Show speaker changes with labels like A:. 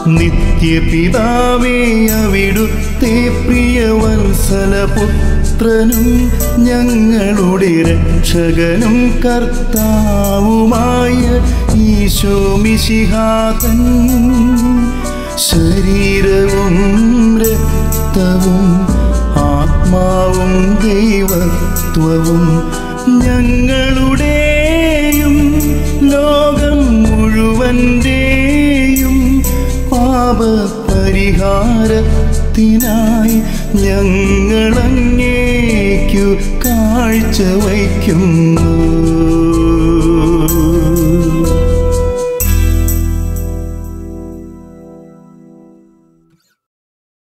A: നിത്യപിതാവേ അവിടുത്തെ പ്രിയവത്സലപുത്രനും ഞങ്ങളുടെ രക്ഷകനും കർത്താവുമായ ഈശോ മിശിഹാതൻ ശരീരവും രക്തവും ആത്മാവും ദൈവത്വവും ഞങ്ങളുടെയും ലോകം മുഴുവൻ്റെയും പാപപരിഹാരത്തിനായി ഞങ്ങളങ്ങേക്കു കാഴ്ച വയ്ക്കുന്നു